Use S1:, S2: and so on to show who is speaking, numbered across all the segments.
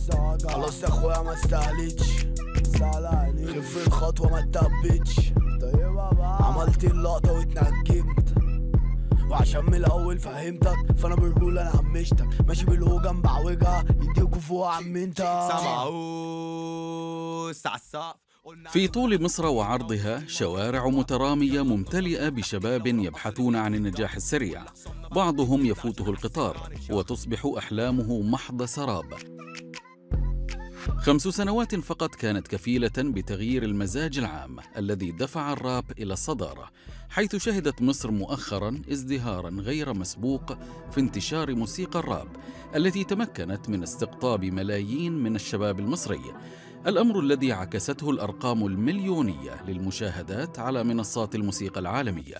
S1: خلاص يا اخويا ما استهلتش خف الخطوة ما تثبتش عملت اللقطة واتنجمت وعشان من الاول فهمتك فانا برجولة انا همشتك ماشي بالهوجة بعوجها يديكوا فوق عم انت
S2: سمعوس على السقف
S3: في طول مصر وعرضها شوارع مترامية ممتلئة بشباب يبحثون عن النجاح السريع بعضهم يفوته القطار وتصبح أحلامه محض سراب خمس سنوات فقط كانت كفيلة بتغيير المزاج العام الذي دفع الراب إلى الصدارة حيث شهدت مصر مؤخرا ازدهارا غير مسبوق في انتشار موسيقى الراب التي تمكنت من استقطاب ملايين من الشباب المصري الأمر الذي عكسته الأرقام المليونية للمشاهدات على منصات الموسيقى العالمية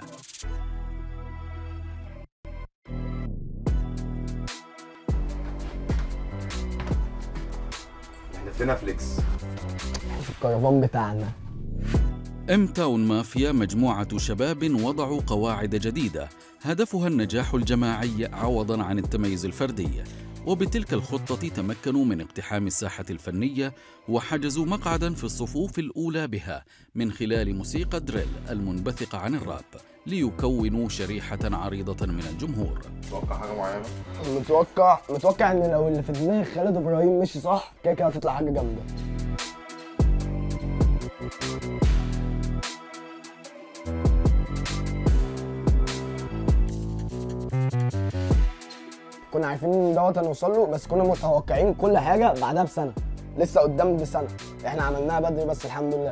S4: احنا في نتفليكس
S5: في الكرفان بتاعنا
S3: ام تاون مافيا مجموعة شباب وضعوا قواعد جديدة هدفها النجاح الجماعي عوضا عن التميز الفردي وبتلك الخطة تمكنوا من اقتحام الساحة الفنية وحجزوا مقعدا في الصفوف الأولى بها من خلال موسيقى دريل المنبثقة عن الراب ليكونوا شريحة عريضة من الجمهور
S4: توقع حاجه معينه
S5: متوقع متوقع ان لو اللي في دماغ خالد ابراهيم مشي صح كده كده هتطلع حاجه جامده كنا عارفين ان دوت هنوصل له بس كنا متوقعين كل حاجه بعدها بسنه لسه قدام بسنه احنا عملناها بدري بس الحمد لله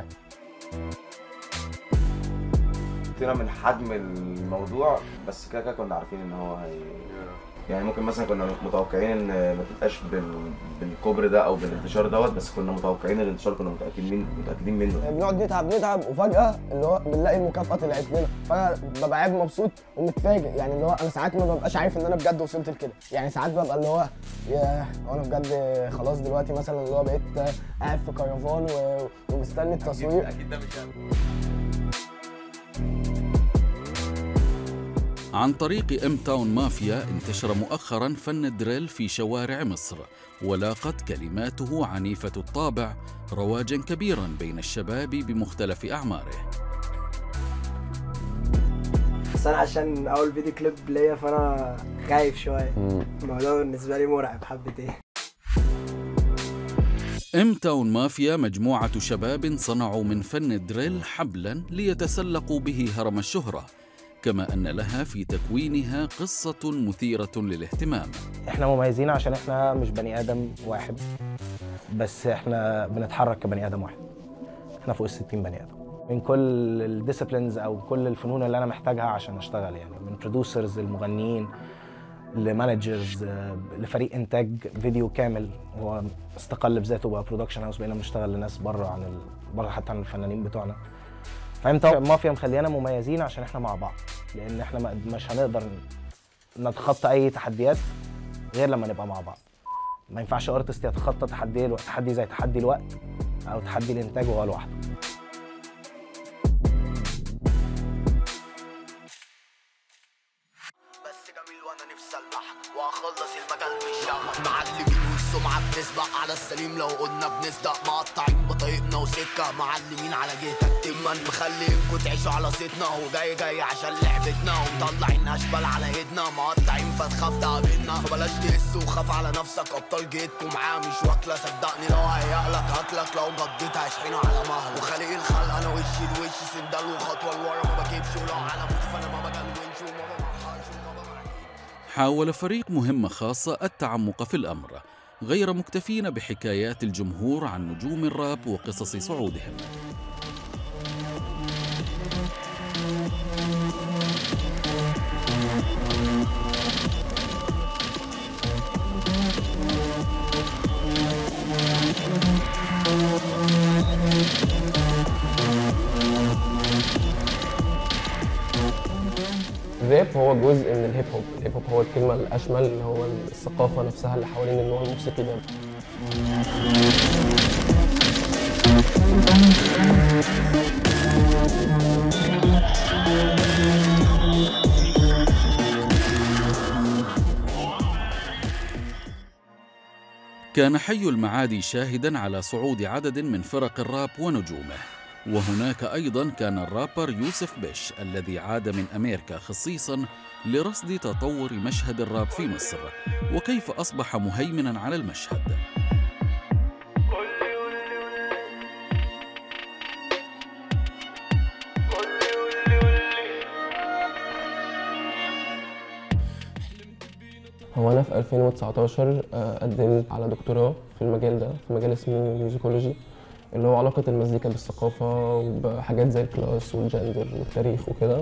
S4: حطينا من حجم الموضوع بس كده كده كنا عارفين ان هو هي يعني ممكن مثلا كنا متوقعين ان ما تبقاش بال... بالكبر ده او بالانتشار دوت بس كنا متوقعين الانتشار كنا متاكدين متاكدين منه
S5: بنقعد نتعب نتعب وفجاه اللي هو بنلاقي المكافاه طلعت لنا فانا ببقى قاعد مبسوط ومتفاجئ يعني اللي هو انا ساعات ما ببقاش عارف ان انا بجد وصلت لكده يعني ساعات ببقى اللي هو يا هو انا بجد خلاص دلوقتي مثلا اللي هو بقيت قاعد في كرفان و... ومستني التصوير
S2: اكيد ده مش
S3: عن طريق ام تاون مافيا انتشر مؤخرا فن الدريل في شوارع مصر ولاقت كلماته عنيفة الطابع رواجا كبيرا بين الشباب بمختلف أعماره
S6: بس انا عشان اول فيديو كليب ليا فانا خايف شويه الموضوع بالنسبه لي مرعب حبتين
S3: ام تاون مافيا مجموعة شباب صنعوا من فن الدريل حبلا ليتسلقوا به هرم الشهرة كما أن لها في تكوينها قصة مثيرة للاهتمام
S7: احنا مميزين عشان احنا مش بني ادم واحد بس احنا بنتحرك كبني ادم واحد احنا فوق ال 60 بني ادم من كل الديسيبلينز او كل الفنون اللي انا محتاجها عشان اشتغل يعني من برودوسرز المغنيين لمانجرز لفريق انتاج فيديو كامل هو استقل بذاته بقى برودكشن هاوس بقينا بنشتغل لناس بره عن ال... بره حتى عن الفنانين بتوعنا فانت المافيا مخليانا مميزين عشان احنا مع بعض لان احنا ما- مش هنقدر نتخطى اي تحديات غير لما نبقى مع بعض ما ينفعش ارتست يتخطى تحدي الوقت تحدي زي تحدي الوقت او تحدي الانتاج وهو لوحده
S1: بس جميل وانا نفسي المحك واخلص المجال بالشمع معلمين والسمعة بتسبق على السليم لو قلنا بنصدق مقطعين بطايقنا وسكة معلمين على جيتك تمن مخليكوا تعيشوا على صيتنا وجاي جاي عشان لعبتنا ومطلعين اشبال على ايدنا مقطعين فتخاف تقابلنا فبلاش تقس وخاف على نفسك ابطال جيتكم معاه مش واكلة صدقني لو هيقلك هاكلك لو قضيت هشحنه على مهله وخالق الخلق انا وشي لوش سندال وخطوة لورا ما بجيبش ولو على موتي فانا ما بجلونش وما بمرحلش وما بمرحلش
S3: حاول فريق مهمة خاصة التعمق في الأمر غير مكتفين بحكايات الجمهور عن نجوم الراب وقصص صعودهم
S5: الراب هو جزء من الهيب هوب الهيب هوب هو الكلمه الاشمل اللي هو الثقافه نفسها اللي حوالين النوع الموسيقي ده
S3: كان حي المعادي شاهدا على صعود عدد من فرق الراب ونجومه وهناك أيضا كان الرابر يوسف بيش الذي عاد من أمريكا خصيصا لرصد تطور مشهد الراب في مصر وكيف أصبح مهيمنا على المشهد
S2: هو انا في 2019 آه، قدمت على دكتوراه في المجال ده في مجال اسمه ميوزيكولوجي اللي هو علاقة المزيكا بالثقافة وبحاجات زي الكلاس والجندر والتاريخ وكده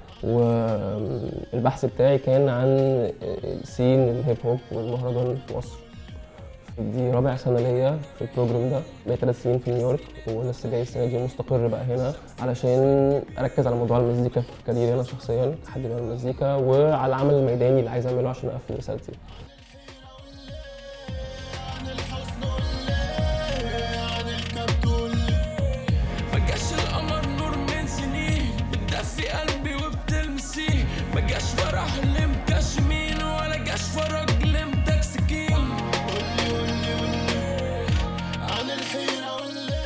S2: والبحث بتاعي كان عن سين الهيب هوب والمهرجان في مصر دي رابع سنة ليا في البروجرام ده بقيت ثلاث سنين في نيويورك ولسه جاي السنة دي مستقر بقى هنا علشان أركز على موضوع المزيكا في كاريري أنا شخصيا حد من المزيكا وعلى العمل الميداني اللي عايز أعمله عشان أقفل رسالتي
S8: ما جاش القمر نور من سنين بتدفي قلبي وبتلمسيه ما جاش فرح اللي مكشمين ولا جاش فرج اللي متكسكين قولي قولي قولي عن الحيرة قولي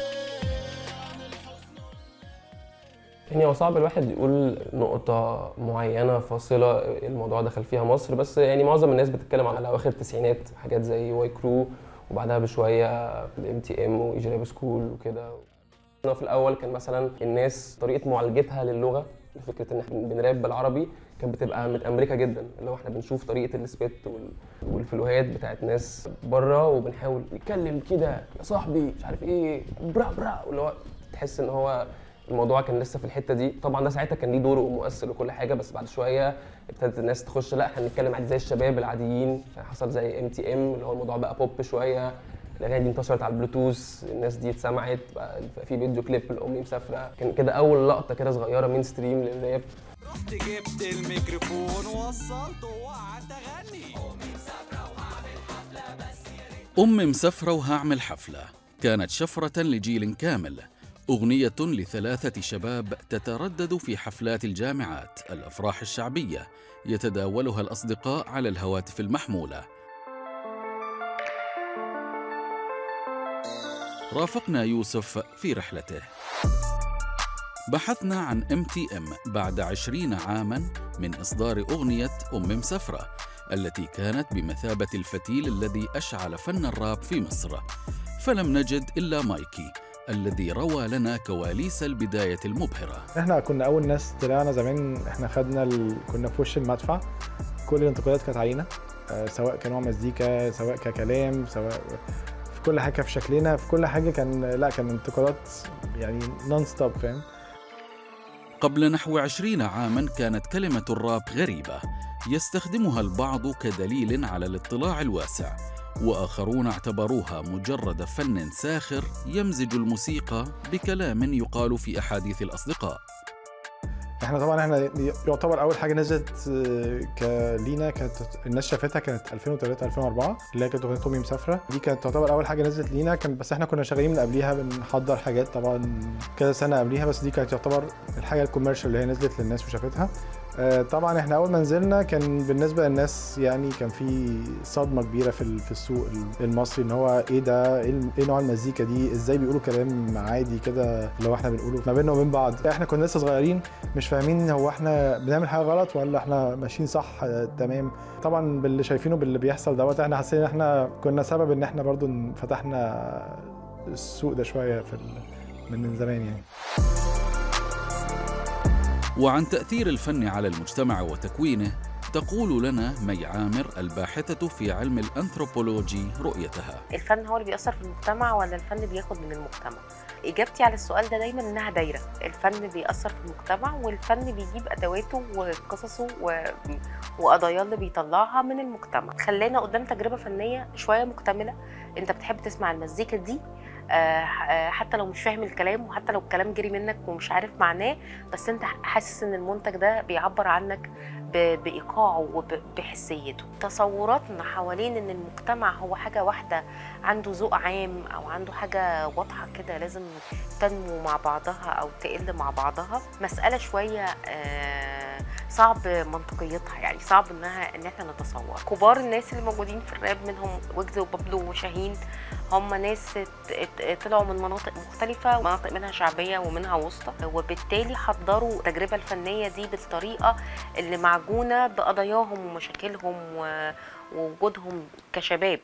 S2: يعني هو صعب الواحد يقول نقطة معينة فاصلة الموضوع دخل فيها مصر بس يعني معظم الناس بتتكلم على أواخر التسعينات حاجات زي واي كرو وبعدها بشوية الام تي ام وايجي سكول وكده أنا في الأول كان مثلا الناس طريقة معالجتها للغة فكرة إن احنا بنراب بالعربي كانت بتبقى متأمريكا جدا اللي هو احنا بنشوف طريقة السبيت وال... والفلوهات بتاعت ناس بره وبنحاول نتكلم كده يا صاحبي مش عارف ايه برا برا واللي هو تحس ان هو الموضوع كان لسه في الحته دي طبعا ده ساعتها كان ليه دور ومؤثر وكل حاجه بس بعد شويه ابتدت الناس تخش لا احنا بنتكلم عادي زي الشباب العاديين فحصل زي ام تي ام اللي هو الموضوع بقى بوب شويه الاغاني دي انتشرت على البلوتوث الناس دي اتسمعت بقى في فيديو كليب الامي مسافره كان كده اول لقطه كده صغيره مين ستريم للراب
S8: رحت جبت الميكروفون ووصلته وقعدت اغني
S3: أم مسافرة وهعمل حفلة كانت شفرة لجيل كامل أغنية لثلاثة شباب تتردد في حفلات الجامعات الأفراح الشعبية يتداولها الأصدقاء على الهواتف المحمولة رافقنا يوسف في رحلته بحثنا عن MTM بعد عشرين عاما من إصدار أغنية أم مسافرة التي كانت بمثابة الفتيل الذي أشعل فن الراب في مصر فلم نجد إلا مايكي الذي روى لنا كواليس البداية المبهرة
S9: احنا كنا اول ناس طلعنا زمان احنا خدنا ال... كنا في وش المدفع كل الانتقادات كانت علينا آه، سواء كنوع مزيكا سواء ككلام سواء في كل حاجه في شكلنا في كل حاجه كان لا كان انتقادات يعني نون ستوب فاهم
S3: قبل نحو عشرين عاما كانت كلمة الراب غريبة يستخدمها البعض كدليل على الاطلاع الواسع وآخرون اعتبروها مجرد فن ساخر يمزج الموسيقى بكلام يقال في أحاديث الأصدقاء
S9: احنا طبعا احنا يعتبر اول حاجه نزلت آه، كلينا كانت الناس شافتها كانت 2003 2004 اللي هي كانت اغنيه امي مسافره دي كانت تعتبر اول حاجه نزلت لينا كان بس احنا كنا شغالين من قبليها بنحضر حاجات طبعا كذا سنه قبليها بس دي كانت تعتبر الحاجه الكوميرشال اللي هي نزلت للناس وشافتها آه، طبعا احنا اول ما نزلنا كان بالنسبه للناس يعني كان في صدمه كبيره في ال- في السوق المصري ان هو ايه ده ايه ال- ايه نوع المزيكا دي ازاي بيقولوا كلام عادي كده اللي هو احنا بنقوله ما بيننا وبين بعض احنا كنا لسه صغيرين مش فاهمين هو احنا بنعمل حاجه غلط ولا احنا ماشيين صح آه، تمام طبعا باللي شايفينه باللي بيحصل دوت احنا حاسين ان احنا كنا سبب ان احنا برضو فتحنا السوق ده شويه في ال- من من زمان يعني
S3: وعن تأثير الفن على المجتمع وتكوينه تقول لنا مي عامر الباحثة في علم الأنثروبولوجي رؤيتها
S10: الفن هو اللي بيأثر في المجتمع ولا الفن بياخد من المجتمع إجابتي على السؤال ده دايما إنها دايرة الفن بيأثر في المجتمع والفن بيجيب أدواته وقصصه و... وقضاياه اللي بيطلعها من المجتمع خلانا قدام تجربة فنية شوية مكتملة أنت بتحب تسمع المزيكا دي آه، آه، حتى لو مش فاهم الكلام وحتى لو الكلام جري منك ومش عارف معناه بس انت حاسس ان المنتج ده بيعبر عنك ب- بايقاعه وبحسيته تصوراتنا حوالين ان المجتمع هو حاجه واحده عنده ذوق عام او عنده حاجه واضحه كده لازم تنمو مع بعضها او تقل مع بعضها مساله شويه آه، صعب منطقيتها يعني صعب انها ان احنا نتصور كبار الناس اللي موجودين في الراب منهم ويجز وبابلو وشاهين هم ناس ات- ات- طلعوا من مناطق مختلفة مناطق منها شعبية ومنها وسطى وبالتالي حضروا التجربة الفنية دي بالطريقة اللي معجونة بقضاياهم ومشاكلهم و- ووجودهم كشباب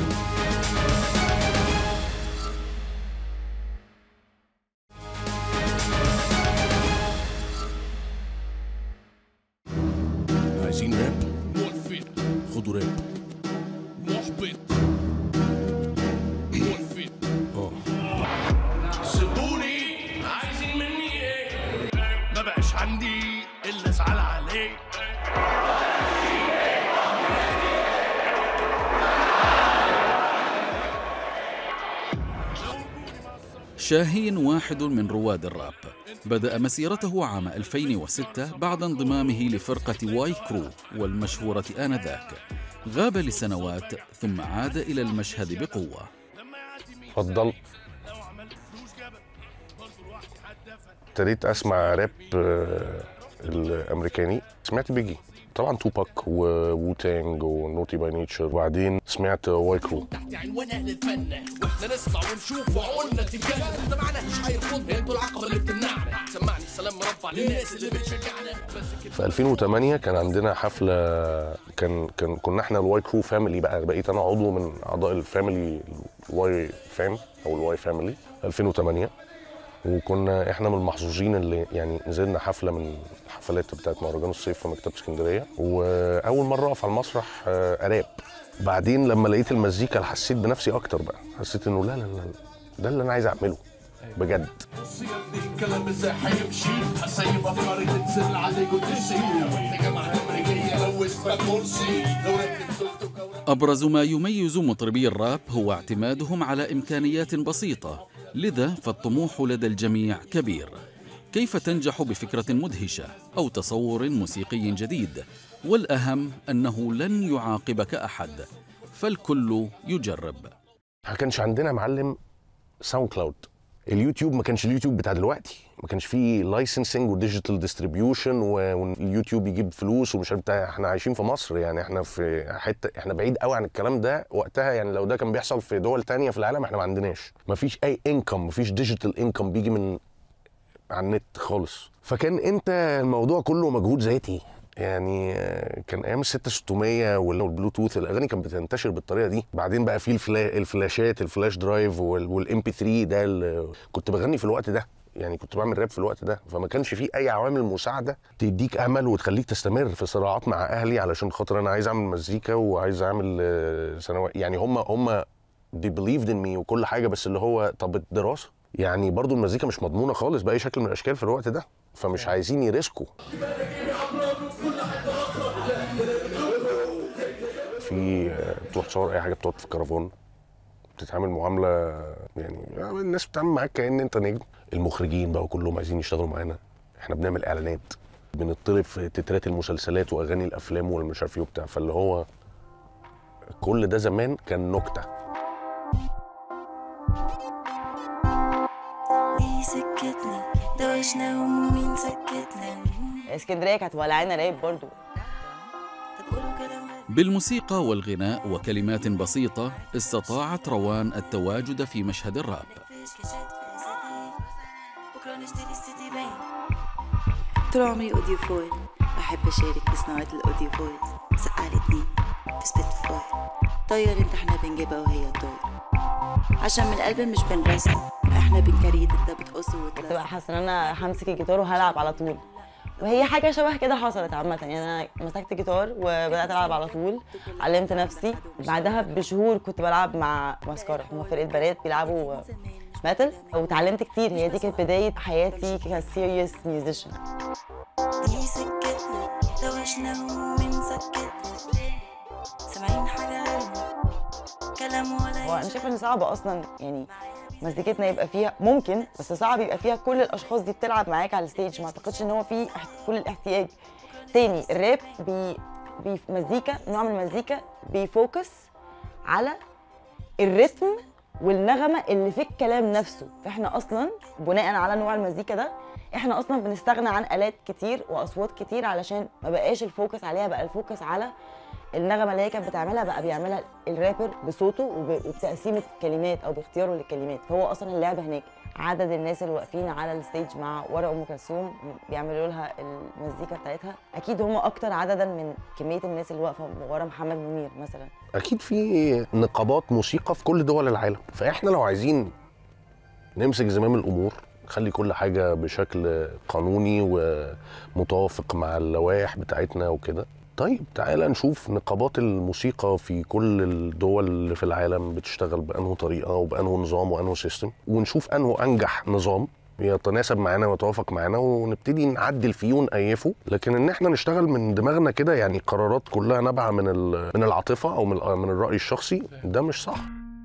S8: عايزين راب ملفت خدوا راب محبط ملفت اه سيبوني عايزين مني ايه ما بقاش عندي الا ازعل عليه
S3: شاهين واحد من رواد الراب بدأ مسيرته عام 2006 بعد انضمامه لفرقة واي كرو والمشهورة آنذاك غاب لسنوات ثم عاد إلى المشهد بقوة
S11: اتفضل ابتديت اسمع راب آه، الامريكاني سمعت بيجي طبعا توباك ووو تانج ونوتي باي نيتشر وبعدين سمعت واي كرو
S8: تحت عنوان اهل الفن واحنا نسمع ونشوف وعقولنا تتجنن ده معناه مش هيرفضنا انتوا العقبه اللي بتمنعنا سمعني سلام مربع للناس اللي بتشجعنا بس كده
S11: في 2008 كان عندنا حفله كان كان كنا احنا الواي كرو فاميلي بقى بقيت انا عضو من اعضاء الفاميلي الواي فام او الواي فاميلي 2008 وكنا احنا من المحظوظين اللي يعني نزلنا حفله من الحفلات بتاعت مهرجان الصيف في مكتبه اسكندريه واول مره اقف على المسرح آه، اراب بعدين لما لقيت المزيكا حسيت بنفسي اكتر بقى حسيت انه لا لا لا ده اللي انا عايز اعمله بجد
S8: بص يا ابني الكلام ازاي هيمشي هسيب افكاري تنزل عليك وتنسي لو انت جامعه امريكيه لو اسمك مرسي لو ركبت
S3: أبرز ما يميز مطربي الراب هو اعتمادهم على إمكانيات بسيطة لذا فالطموح لدى الجميع كبير كيف تنجح بفكرة مدهشة أو تصور موسيقي جديد والأهم أنه لن يعاقبك أحد فالكل يجرب
S11: ما كانش عندنا معلم ساوند كلاود اليوتيوب ما كانش اليوتيوب بتاع دلوقتي ما كانش فيه لايسنسنج وديجيتال ديستريبيوشن واليوتيوب يجيب فلوس ومش عارف بتاع احنا عايشين في مصر يعني احنا في حته احنا بعيد قوي عن الكلام ده وقتها يعني لو ده كان بيحصل في دول تانية في العالم احنا ما عندناش ما فيش اي انكم ما فيش ديجيتال انكم بيجي من على النت خالص فكان انت الموضوع كله مجهود ذاتي يعني آه، كان ايام ال 6600 وال- والبلوتوث الاغاني كانت بتنتشر بالطريقه دي بعدين بقى في الفلا... الفلاشات الفلاش درايف والام بي 3 ده اللي كنت بغني في الوقت ده يعني كنت بعمل راب في الوقت ده فما كانش في اي عوامل مساعده تديك امل وتخليك تستمر في صراعات مع اهلي علشان خاطر انا عايز اعمل مزيكا وعايز اعمل آه، سنوات يعني هم هم they believed in me وكل حاجه بس اللي هو طب الدراسه يعني برضو المزيكا مش مضمونه خالص باي شكل من الاشكال في الوقت ده فمش عايزين يريسكوا في آه، بتروح تصور اي حاجه بتقعد في كرفان بتتعامل معامله يعني آه، الناس بتتعامل معاك كان انت نجم المخرجين بقى كلهم عايزين يشتغلوا معانا احنا بنعمل اعلانات بنطلب في تترات المسلسلات واغاني الافلام والمش عارف ايه وبتاع فاللي هو كل ده زمان كان نكته
S12: دي سكتنا دوشنا همومي سكتنا
S13: اسكندريه كانت ولعانه راب برضو
S3: بالموسيقى والغناء وكلمات بسيطة استطاعت روان التواجد في مشهد الراب
S12: بكره نشتري السيتي باين طول عمري اوديو فويل بحب اشارك في صناعة الاوديو فويل سألتني في سبيت فويل طير انت احنا بنجيبها وهي طاير عشان من القلب مش بنرسم احنا بنكريت انت بتقص
S13: كنت بقى حاسه ان انا همسك الجيتار وهلعب على طول وهي حاجه شبه كده حصلت عامه يعني انا مسكت جيتار وبدات العب على طول علمت نفسي بعدها بشهور كنت بلعب مع مسكره هم فرقه بنات بيلعبوا ميتال وتعلمت كتير هي دي كانت بدايه حياتي كسيريس ميوزيشن
S12: دي سكتنا دوشنا همومي سكتنا سامعين حاجة غيرنا كلام ولا
S13: هو انا شايفه ان صعب اصلا يعني مزيكتنا يبقى فيها ممكن بس صعب يبقى فيها كل الاشخاص دي بتلعب معاك على الستيج ما اعتقدش ان هو فيه اح- كل الاحتياج تاني الراب بي بي مزيكا نوع من المزيكا بيفوكس على الريتم والنغمه اللي في الكلام نفسه فاحنا اصلا بناء على نوع المزيكا ده احنا اصلا بنستغنى عن الات كتير واصوات كتير علشان ما بقاش الفوكس عليها بقى الفوكس على النغمه اللي هي كانت بتعملها بقى بيعملها الرابر بصوته وب- وبتقسيم الكلمات او باختياره للكلمات فهو اصلا اللعبه هناك عدد الناس اللي واقفين على الستيج مع ورا ام كلثوم بيعملوا لها المزيكا بتاعتها اكيد هم اكتر عددا من كميه الناس اللي واقفه ورا محمد منير مثلا
S11: اكيد في نقابات موسيقى في كل دول العالم فاحنا لو عايزين نمسك زمام الامور نخلي كل حاجه بشكل قانوني ومتوافق مع اللوائح بتاعتنا وكده طيب تعالى نشوف نقابات الموسيقى في كل الدول اللي في العالم بتشتغل بأنه طريقة وبأنه نظام وأنه سيستم ونشوف أنه أنجح نظام يتناسب معانا ويتوافق معانا ونبتدي نعدل فيه ونقيفه لكن ان احنا نشتغل من دماغنا كده يعني قرارات كلها نابعه من ال- من العاطفه او من من الراي الشخصي ده مش صح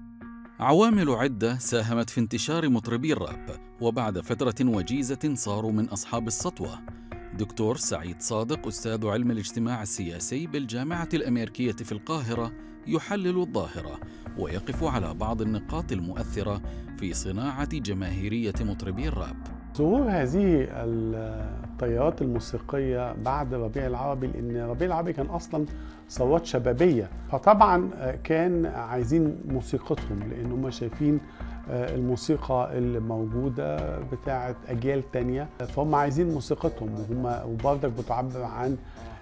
S3: عوامل عدة ساهمت في انتشار مطربي الراب وبعد فترة وجيزة صاروا من أصحاب السطوة دكتور سعيد صادق أستاذ علم الاجتماع السياسي بالجامعة الأمريكية في القاهرة يحلل الظاهرة ويقف على بعض النقاط المؤثرة في صناعة جماهيرية مطربي الراب
S14: ظهور هذه التيارات الموسيقية بعد ربيع العربي لأن ربيع العربي كان أصلا ثورات شبابية فطبعا كان عايزين موسيقتهم لأن هم شايفين الموسيقى اللي موجودة بتاعت أجيال تانية فهم عايزين موسيقتهم وهم وبرضك بتعبر عن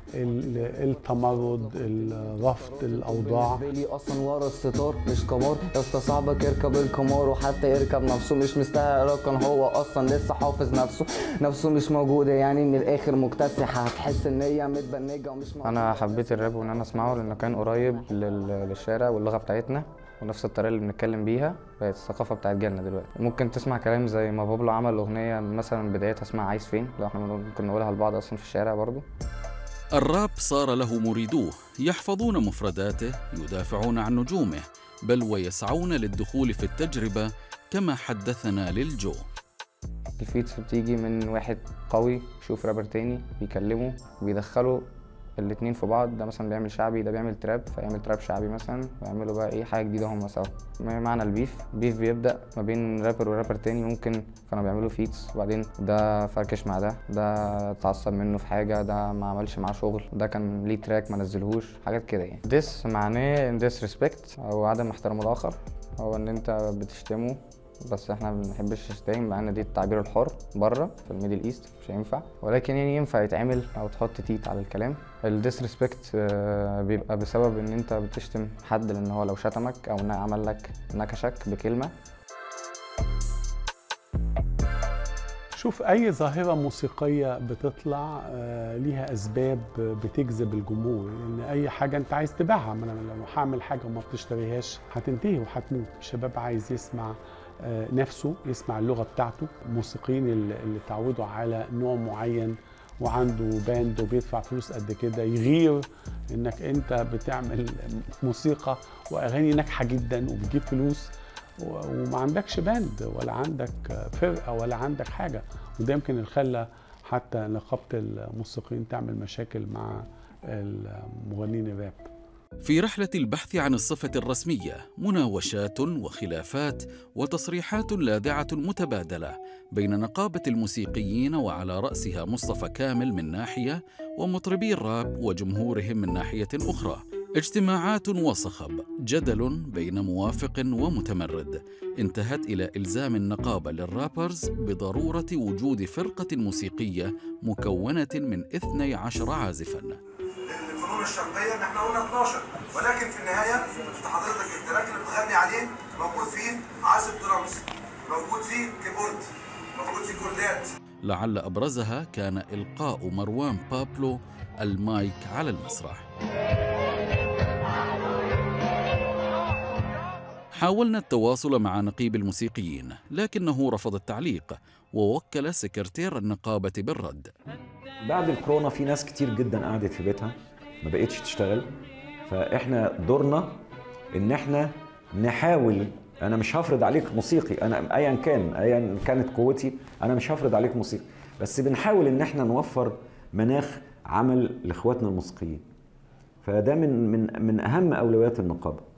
S14: ال- التمرد الرفض الأوضاع
S15: بالي اصلا ورا الستار مش كمار يا اسطى صعبك يركب الكمار وحتى يركب نفسه مش مستاهل رقم هو اصلا لسه حافظ نفسه نفسه مش موجوده يعني من الاخر مكتسحه هتحس ان هي متبنجه ومش موجودة.
S16: انا حبيت الراب وان انا اسمعه لانه كان قريب لل- للشارع واللغه بتاعتنا ونفس الطريقه اللي بنتكلم بيها بقت الثقافه بتاعت جيلنا دلوقتي ممكن تسمع كلام زي ما بابلو عمل اغنيه مثلا بدايتها اسمها عايز فين لو احنا ممكن نقولها لبعض اصلا في الشارع برضو
S3: الراب صار له مريدوه يحفظون مفرداته يدافعون عن نجومه بل ويسعون للدخول في التجربة كما حدثنا للجو
S16: الفيتس بتيجي من واحد قوي يشوف رابر تاني بيكلمه وبيدخله الاتنين في بعض ده مثلا بيعمل شعبي ده بيعمل تراب فيعمل تراب شعبي مثلا ويعملوا بقى ايه حاجه جديده هم سوا ما معنى البيف بيف بيبدا ما بين رابر ورابر تاني ممكن كانوا بيعملوا فيتس وبعدين ده فركش مع ده ده اتعصب منه في حاجه ده ما عملش معاه شغل ده كان ليه تراك ما نزلهوش حاجات كده يعني ديس معناه ديس ريسبكت او عدم احترام الاخر هو ان انت بتشتمه بس احنا ما بنحبش نشتم مع ان دي التعبير الحر بره في الميدل ايست مش هينفع ولكن يعني ينفع يتعمل او تحط تيت على الكلام الديسريسبكت بيبقى بسبب ان انت بتشتم حد لان هو لو شتمك او إن عمل لك نكشك بكلمه
S14: شوف اي ظاهره موسيقيه بتطلع آه، ليها اسباب بتجذب الجمهور لان اي حاجه انت عايز تبيعها ما انا لو هعمل حاجه وما بتشتريهاش هتنتهي وهتموت الشباب عايز يسمع آه، نفسه يسمع اللغه بتاعته الموسيقيين اللي اللي اتعودوا على نوع معين وعنده باند وبيدفع فلوس قد كده يغير انك انت بتعمل موسيقى واغاني ناجحه جدا وبتجيب فلوس و- وما عندكش باند ولا عندك فرقه ولا عندك حاجه وده يمكن اللي خلى حتى نقابه الموسيقيين تعمل مشاكل مع المغنيين الراب
S3: في رحلة البحث عن الصفة الرسمية مناوشات وخلافات وتصريحات لاذعة متبادلة بين نقابة الموسيقيين وعلى رأسها مصطفى كامل من ناحية ومطربي الراب وجمهورهم من ناحية أخرى اجتماعات وصخب جدل بين موافق ومتمرد انتهت إلى إلزام النقابة للرابرز بضرورة وجود فرقة موسيقية مكونة من 12 عازفاً
S17: الفنون الشرقيه ان احنا قلنا 12 ولكن في النهايه انت حضرتك التراك اللي بتغني عليه موجود فيه عازف درامز موجود فيه كيبورد موجود فيه كوردات
S3: لعل أبرزها كان إلقاء مروان بابلو المايك على المسرح حاولنا التواصل مع نقيب الموسيقيين لكنه رفض التعليق ووكل سكرتير النقابة بالرد
S18: بعد الكورونا في ناس كتير جدا قعدت في بيتها ما بقتش تشتغل فاحنا دورنا ان احنا نحاول انا مش هفرض عليك موسيقي انا ايا كان ايا كانت قوتي انا مش هفرض عليك موسيقي بس بنحاول ان احنا نوفر مناخ عمل لاخواتنا الموسيقيين فده من من من اهم اولويات النقابه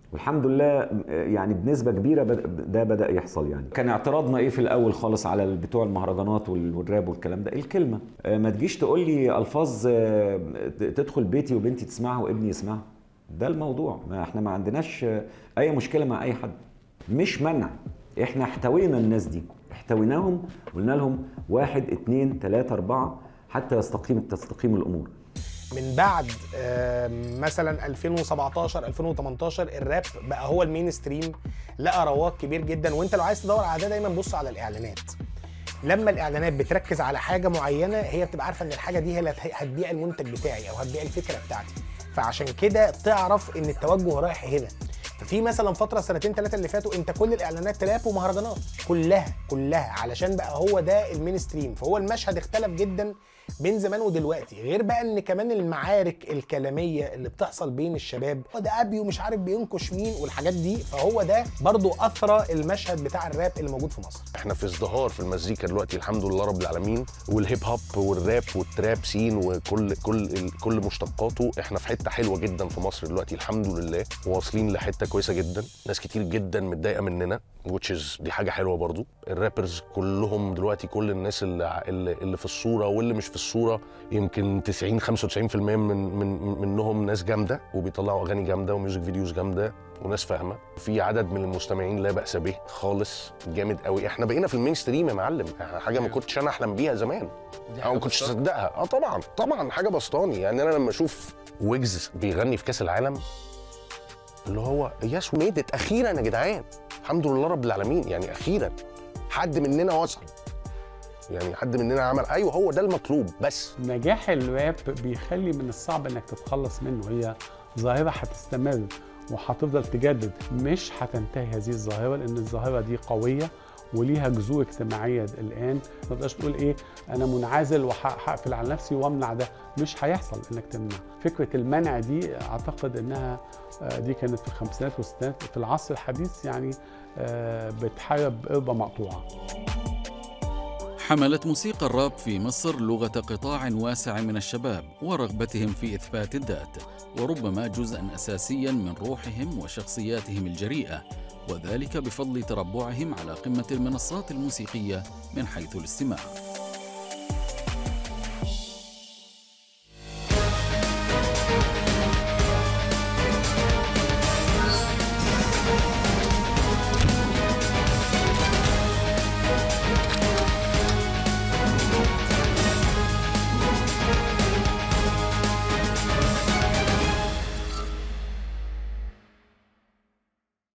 S18: والحمد لله آه، يعني بنسبه كبيره بد- ده بدا يحصل يعني كان اعتراضنا ايه في الاول خالص على بتوع المهرجانات وال- والراب والكلام ده الكلمه آه، ما تجيش تقول لي الفاظ آه، ت- تدخل بيتي وبنتي تسمعها وابني يسمعها ده الموضوع ما احنا ما عندناش آه، اي مشكله مع اي حد مش منع احنا احتوينا الناس دي احتويناهم قلنا لهم واحد اتنين تلاته اربعه حتى يستقيم تستقيم الامور
S19: من بعد آم، مثلا 2017 2018 الراب بقى هو المين ستريم لقى رواج كبير جدا وانت لو عايز تدور على ده دايما بص على الاعلانات لما الاعلانات بتركز على حاجه معينه هي بتبقى عارفه ان الحاجه دي هي اللي هت- هتبيع المنتج بتاعي او هتبيع الفكره بتاعتي فعشان كده تعرف ان التوجه رايح هنا ففي مثلا فتره سنتين ثلاثه اللي فاتوا انت كل الاعلانات راب ومهرجانات كلها كلها علشان بقى هو ده المين ستريم فهو المشهد اختلف جدا بين زمان ودلوقتي غير بقى ان كمان المعارك الكلاميه اللي بتحصل بين الشباب هو ده ابي ومش عارف بينكش مين والحاجات دي فهو ده برضو اثرى المشهد بتاع الراب اللي موجود في مصر
S11: احنا في ازدهار في المزيكا دلوقتي الحمد لله رب العالمين والهيب هوب والراب والتراب سين وكل كل كل مشتقاته احنا في حته حلوه جدا في مصر دلوقتي الحمد لله واصلين لحته كويسه جدا ناس كتير جدا متضايقه مننا which is دي حاجه حلوه برضو الرابرز كلهم دلوقتي كل الناس اللي اللي اللي في الصوره واللي مش في الصوره يمكن 90 95% من من منهم ناس جامده وبيطلعوا اغاني جامده وميوزك فيديوز جامده وناس فاهمه في عدد من المستمعين لا باس به خالص جامد قوي احنا بقينا في المين ستريم يا معلم حاجه ما كنتش انا احلم بيها زمان او ما كنتش اصدقها اه طبعا طبعا حاجه بسطاني يعني انا لما اشوف ويجز بيغني في كاس العالم اللي هو يس ميدت اخيرا يا جدعان الحمد لله رب العالمين يعني اخيرا حد مننا وصل يعني حد مننا عمل ايوه هو ده المطلوب بس
S14: نجاح الراب بيخلي من الصعب انك تتخلص منه هي ظاهره هتستمر وهتفضل تجدد مش هتنتهي هذه الظاهره لان الظاهره دي قويه وليها جذور اجتماعيه الان ما تقدرش تقول ايه انا منعزل وهقفل على نفسي وامنع ده مش هيحصل انك تمنع فكره المنع دي اعتقد انها آه، دي كانت في الخمسينات والستينات في العصر الحديث يعني آه، بتحارب قربه مقطوعه
S3: حملت موسيقى الراب في مصر لغة قطاع واسع من الشباب ورغبتهم في إثبات الذات وربما جزءا أساسيا من روحهم وشخصياتهم الجريئة وذلك بفضل تربعهم على قمة المنصات الموسيقية من حيث الاستماع